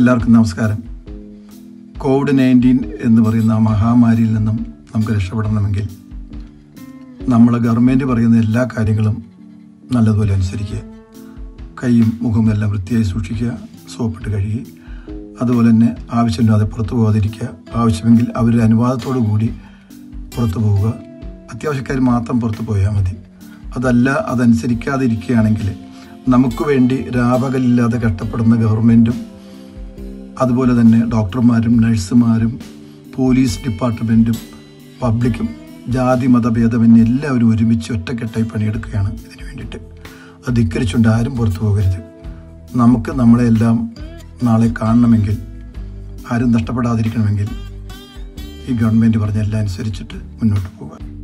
എല്ലാവർക്കും നമസ്കാരം Covid nineteen എന്ന് പറയുന്ന ആ മഹാമാരിയിൽ നിന്നും നമുക്ക് രക്ഷപ്പെടണമെങ്കിൽ നമ്മൾ ഗവൺമെൻറ് പറയുന്ന എല്ലാ കാര്യങ്ങളും നല്ലതുപോലെ അനുസരിക്കുക കൈയും മുഖവും എല്ലാം വൃത്തിയായി സൂക്ഷിക്കുക സോപ്പിട്ട് കഴുകി അതുപോലെ തന്നെ ആവശ്യമില്ലാതെ പുറത്തു പോകാതിരിക്കുക ആവശ്യമെങ്കിൽ അവരുടെ അനുവാദത്തോടു കൂടി പുറത്തു പോവുക അത്യാവശ്യക്കാർ മാത്രം പുറത്തു പോയാൽ മതി അതല്ല അതനുസരിക്കാതിരിക്കുകയാണെങ്കിൽ നമുക്ക് വേണ്ടി രാപകലില്ലാതെ കഷ്ടപ്പെടുന്ന ഗവൺമെൻറ്റും അതുപോലെ തന്നെ ഡോക്ടർമാരും നഴ്സുമാരും പോലീസ് ഡിപ്പാർട്ട്മെൻറ്റും പബ്ലിക്കും ജാതി മതഭേദമന്യേ എല്ലാവരും ഒരുമിച്ച് ഒറ്റക്കെട്ടായി പണിയെടുക്കുകയാണ് ഇതിനു വേണ്ടിയിട്ട് അത് ധിക്കരിച്ചുകൊണ്ട് ആരും പുറത്തു പോകരുത് നമുക്ക് നമ്മളെല്ലാം നാളെ കാണണമെങ്കിൽ ആരും നഷ്ടപ്പെടാതിരിക്കണമെങ്കിൽ ഈ ഗവൺമെൻറ് പറഞ്ഞ എല്ലാം അനുസരിച്ചിട്ട് മുന്നോട്ട് പോകാം